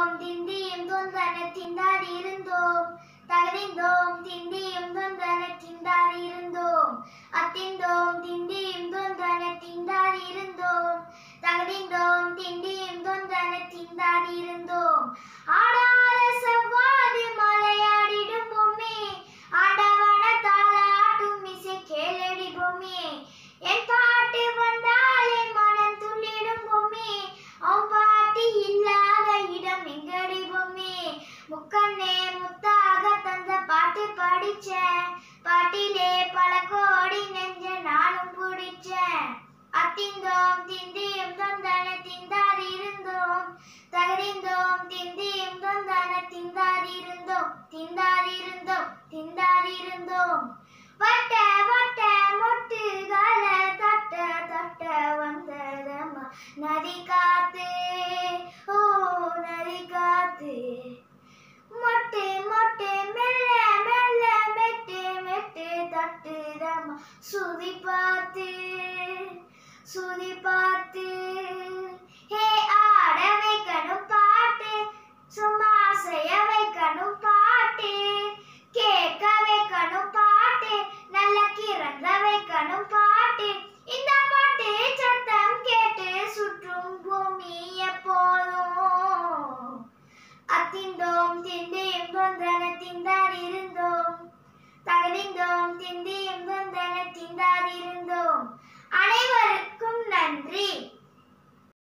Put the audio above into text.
தகதிந்தோம் திந்தியும் தொந்தன திண்டாடி இருந்தோம் தகதிந்தோம் திந்தியும் தொந்தன திண்டாடி இருந்தோம் அத்திந்தோம் திந்தியும் தொந்தன திண்டாடி இருந்தோம் தகதிந்தோம் திண்டியும் தொந்தன திண்டாடி இருந்தோம் ஆடாத செவ்வாது மலையாடிடும் பொம்மே ஆடவன தாளாட்டும் இசை கேளடி பொம்மே என் பாட்டு வந்தாலே மனம் துள்ளிடும் பொம்மே அவன் பாட்டு இல்லாத இடம் எங்கடி பொம்மே முக்கண்ணே முத்தாக தந்த பாட்டு படிச்சேன் பாட்டிலே பல கோடி நெஞ்ச நானும் பிடிச்சேன் அத்திந்தோம் திந்தியும் தொந்தன திந்தாதி இருந்தோம் தகரிந்தோம் திந்தியும் தொந்தன திந்தாதி இருந்தோம் திந்தாதி இருந்தோம் திந்தாதி இருந்தோம் வட்ட வட்ட மொட்டு கால தட்ட தட்ட வந்ததம்மா நதி காத்து ஓ நதி காத்து மொட்டு மொட்டு மெல்ல மெல்ல மெட்டு மெட்டு தட்டுதம்மா சுதி பார்த்து சுதி பார்த்து ஹே ஆட வைக்கணும் பாட்டு சும்மா செய்ய வைக்கணும் பாட்டு கேட்க வைக்கணும் பாட்டு நல்ல கிறங்க வைக்கணும் பாட்டு இந்த பாட்டு சத்தம் கேட்டு சுற்றும் பூமி எப்போதும் அத்திந்தோம் திண்டியும் தொந்தன திண்டாடி இருந்தோம் தகதிந்தோம் திண்டியும் தொந்தன திண்டாடி இருந்தோம் அனைவருக்கும் நன்றி